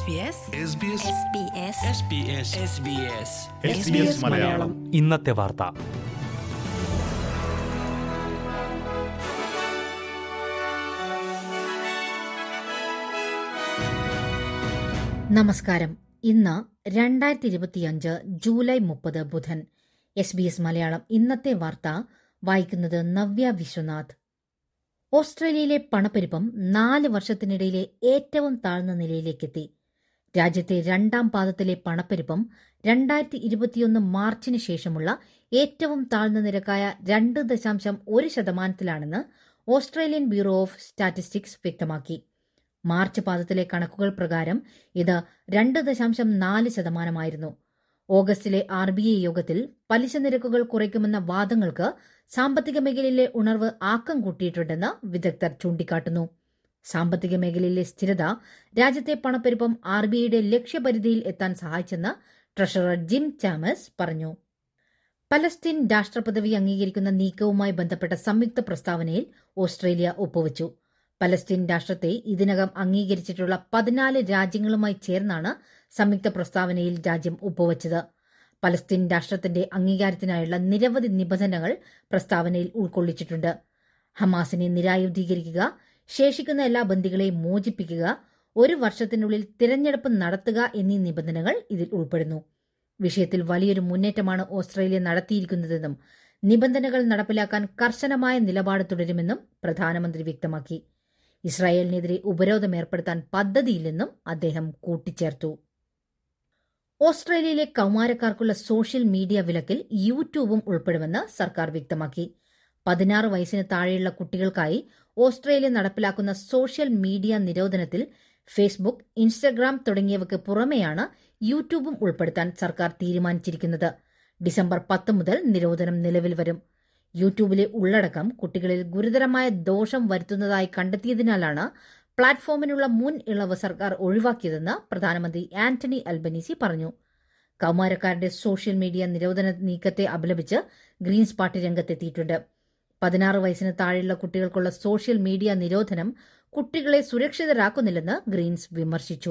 SBS SBS SBS Malayalam ഇന്നത്തെ വാർത്ത നമസ്കാരം ഇന്ന് രണ്ടായിരത്തി ഇരുപത്തിയഞ്ച് ജൂലൈ മുപ്പത് ബുധൻ എസ് ബി എസ് മലയാളം ഇന്നത്തെ വാർത്ത വായിക്കുന്നത് നവ്യ വിശ്വനാഥ് ഓസ്ട്രേലിയയിലെ പണപ്പെരുപ്പം നാല് വർഷത്തിനിടയിലെ ഏറ്റവും താഴ്ന്ന നിലയിലേക്കെത്തി രാജ്യത്തെ രണ്ടാം പാദത്തിലെ പണപ്പെരുപ്പം രണ്ടായിരത്തി ഇരുപത്തിയൊന്ന് മാർച്ചിന് ശേഷമുള്ള ഏറ്റവും താഴ്ന്ന നിരക്കായ രണ്ട് ദശാംശം ഒരു ശതമാനത്തിലാണെന്ന് ഓസ്ട്രേലിയൻ ബ്യൂറോ ഓഫ് സ്റ്റാറ്റിസ്റ്റിക്സ് വ്യക്തമാക്കി മാർച്ച് പാദത്തിലെ കണക്കുകൾ പ്രകാരം ഇത് രണ്ട് ദശാംശം നാല് ശതമാനമായിരുന്നു ഓഗസ്റ്റിലെ ആർ ബി ഐ യോഗത്തിൽ പലിശ നിരക്കുകൾ കുറയ്ക്കുമെന്ന വാദങ്ങൾക്ക് സാമ്പത്തിക മേഖലയിലെ ഉണർവ് ആക്കം കൂട്ടിയിട്ടുണ്ടെന്ന് വിദഗ്ധർ ചൂണ്ടിക്കാട്ടുന്നു സാമ്പത്തിക മേഖലയിലെ സ്ഥിരത രാജ്യത്തെ പണപ്പെരുപ്പം ആർ ബി ഐയുടെ ലക്ഷ്യപരിധിയിൽ എത്താൻ സഹായിച്ചെന്ന് ട്രഷറർ ജിം ചാമസ് പറഞ്ഞു പലസ്തീൻ രാഷ്ട്രപദവി അംഗീകരിക്കുന്ന നീക്കവുമായി ബന്ധപ്പെട്ട സംയുക്ത പ്രസ്താവനയിൽ ഓസ്ട്രേലിയ ഒപ്പുവച്ചു പലസ്തീൻ രാഷ്ട്രത്തെ ഇതിനകം അംഗീകരിച്ചിട്ടുള്ള പതിനാല് രാജ്യങ്ങളുമായി ചേർന്നാണ് സംയുക്ത പ്രസ്താവനയിൽ രാജ്യം ഒപ്പുവച്ചത് പലസ്തീൻ രാഷ്ട്രത്തിന്റെ അംഗീകാരത്തിനായുള്ള നിരവധി നിബന്ധനകൾ പ്രസ്താവനയിൽ ഉൾക്കൊള്ളിച്ചിട്ടുണ്ട് ഹമാസിനെ നിരായുധീകരിക്കുക ശേഷിക്കുന്ന എല്ലാ ബന്ദികളെയും മോചിപ്പിക്കുക ഒരു വർഷത്തിനുള്ളിൽ തിരഞ്ഞെടുപ്പ് നടത്തുക എന്നീ നിബന്ധനകൾ ഇതിൽ ഉൾപ്പെടുന്നു വിഷയത്തിൽ വലിയൊരു മുന്നേറ്റമാണ് ഓസ്ട്രേലിയ നടത്തിയിരിക്കുന്നതെന്നും നിബന്ധനകൾ നടപ്പിലാക്കാൻ കർശനമായ നിലപാട് തുടരുമെന്നും പ്രധാനമന്ത്രി വ്യക്തമാക്കി ഇസ്രായേലിനെതിരെ ഉപരോധം ഏർപ്പെടുത്താൻ പദ്ധതിയില്ലെന്നും അദ്ദേഹം കൂട്ടിച്ചേർത്തു ഓസ്ട്രേലിയയിലെ കൌമാരക്കാർക്കുള്ള സോഷ്യൽ മീഡിയ വിലക്കിൽ യൂട്യൂബും ഉൾപ്പെടുമെന്ന് സർക്കാർ വ്യക്തമാക്കി പതിനാറ് വയസ്സിന് താഴെയുള്ള കുട്ടികൾക്കായി ഓസ്ട്രേലിയ നടപ്പിലാക്കുന്ന സോഷ്യൽ മീഡിയ നിരോധനത്തിൽ ഫേസ്ബുക്ക് ഇൻസ്റ്റഗ്രാം തുടങ്ങിയവയ്ക്ക് പുറമെയാണ് യൂട്യൂബും ഉൾപ്പെടുത്താൻ സർക്കാർ തീരുമാനിച്ചിരിക്കുന്നത് ഡിസംബർ പത്ത് മുതൽ നിരോധനം നിലവിൽ വരും യൂട്യൂബിലെ ഉള്ളടക്കം കുട്ടികളിൽ ഗുരുതരമായ ദോഷം വരുത്തുന്നതായി കണ്ടെത്തിയതിനാലാണ് പ്ലാറ്റ്ഫോമിനുള്ള മുൻ ഇളവ് സർക്കാർ ഒഴിവാക്കിയതെന്ന് പ്രധാനമന്ത്രി ആന്റണി അൽബനീസി പറഞ്ഞു കൌമാരക്കാരുടെ സോഷ്യൽ മീഡിയ നിരോധന നീക്കത്തെ അപലപിച്ച് ഗ്രീൻസ് പാർട്ടി രംഗത്തെത്തിയിട്ടുണ്ട് പതിനാറ് വയസ്സിന് താഴെയുള്ള കുട്ടികൾക്കുള്ള സോഷ്യൽ മീഡിയ നിരോധനം കുട്ടികളെ സുരക്ഷിതരാക്കുന്നില്ലെന്ന് ഗ്രീൻസ് വിമർശിച്ചു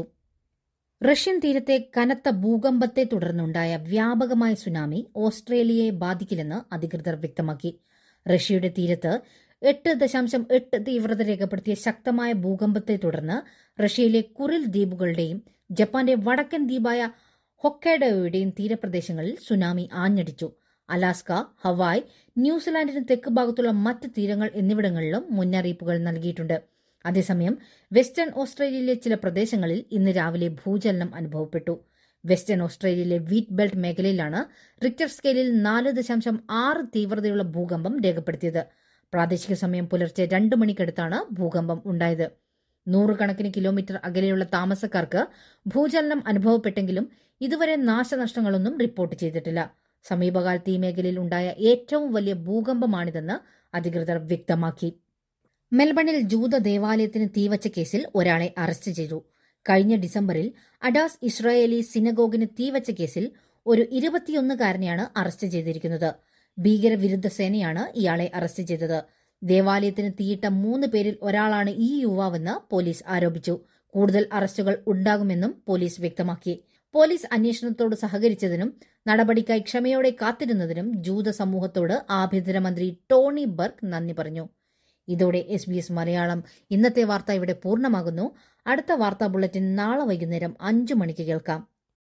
റഷ്യൻ തീരത്തെ കനത്ത ഭൂകമ്പത്തെ തുടർന്നുണ്ടായ വ്യാപകമായ സുനാമി ഓസ്ട്രേലിയയെ ബാധിക്കില്ലെന്ന് അധികൃതർ വ്യക്തമാക്കി റഷ്യയുടെ തീരത്ത് എട്ട് ദശാംശം എട്ട് തീവ്രത രേഖപ്പെടുത്തിയ ശക്തമായ ഭൂകമ്പത്തെ തുടർന്ന് റഷ്യയിലെ കുറിൽ ദ്വീപുകളുടെയും ജപ്പാന്റെ വടക്കൻ ദ്വീപായ ഹൊക്കൈഡോയുടെയും തീരപ്രദേശങ്ങളിൽ സുനാമി ആഞ്ഞടിച്ചു അലാസ്ക ഹവായ് ന്യൂസിലാൻഡിന് തെക്ക് ഭാഗത്തുള്ള മറ്റ് തീരങ്ങൾ എന്നിവിടങ്ങളിലും മുന്നറിയിപ്പുകൾ നൽകിയിട്ടുണ്ട് അതേസമയം വെസ്റ്റേൺ ഓസ്ട്രേലിയയിലെ ചില പ്രദേശങ്ങളിൽ ഇന്ന് രാവിലെ ഭൂചലനം അനുഭവപ്പെട്ടു വെസ്റ്റേൺ ഓസ്ട്രേലിയയിലെ വീറ്റ് ബെൽറ്റ് മേഖലയിലാണ് റിക്ടർ സ്കെയിലിൽ നാല് ദശാംശം ആറ് തീവ്രതയുള്ള ഭൂകമ്പം രേഖപ്പെടുത്തിയത് പ്രാദേശിക സമയം പുലർച്ചെ രണ്ട് മണിക്കടുത്താണ് ഭൂകമ്പം ഉണ്ടായത് നൂറുകണക്കിന് കിലോമീറ്റർ അകലെയുള്ള താമസക്കാർക്ക് ഭൂചലനം അനുഭവപ്പെട്ടെങ്കിലും ഇതുവരെ നാശനഷ്ടങ്ങളൊന്നും റിപ്പോർട്ട് ചെയ്തിട്ടില്ല സമീപകാലത്ത് ഈ മേഖലയിൽ ഉണ്ടായ ഏറ്റവും വലിയ ഭൂകമ്പമാണിതെന്ന് അധികൃതർ വ്യക്തമാക്കി മെൽബണിൽ ജൂത ദേവാലയത്തിന് തീവച്ച കേസിൽ ഒരാളെ അറസ്റ്റ് ചെയ്തു കഴിഞ്ഞ ഡിസംബറിൽ അഡാസ് ഇസ്രായേലി സിനഗോഗിന് തീവച്ച കേസിൽ ഒരു ഇരുപത്തിയൊന്നുകാരനെയാണ് അറസ്റ്റ് ചെയ്തിരിക്കുന്നത് ഭീകരവിരുദ്ധ സേനയാണ് ഇയാളെ അറസ്റ്റ് ചെയ്തത് ദേവാലയത്തിന് തീയിട്ട മൂന്ന് പേരിൽ ഒരാളാണ് ഈ യുവാവെന്ന് പോലീസ് ആരോപിച്ചു കൂടുതൽ അറസ്റ്റുകൾ ഉണ്ടാകുമെന്നും പോലീസ് വ്യക്തമാക്കി പോലീസ് അന്വേഷണത്തോട് സഹകരിച്ചതിനും നടപടിക്കായി ക്ഷമയോടെ കാത്തിരുന്നതിനും ജൂത സമൂഹത്തോട് ആഭ്യന്തരമന്ത്രി ടോണി ബർഗ് നന്ദി പറഞ്ഞു ഇതോടെ എസ് ബി എസ് മലയാളം ഇന്നത്തെ വാർത്ത ഇവിടെ പൂർണ്ണമാകുന്നു അടുത്ത വാർത്താ ബുള്ളറ്റിൻ നാളെ വൈകുന്നേരം അഞ്ചു മണിക്ക് കേൾക്കാം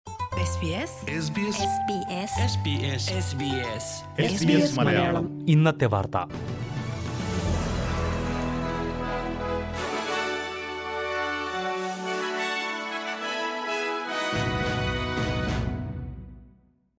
SBS SBS SBS മലയാളം ഇന്നത്തെ വാർത്ത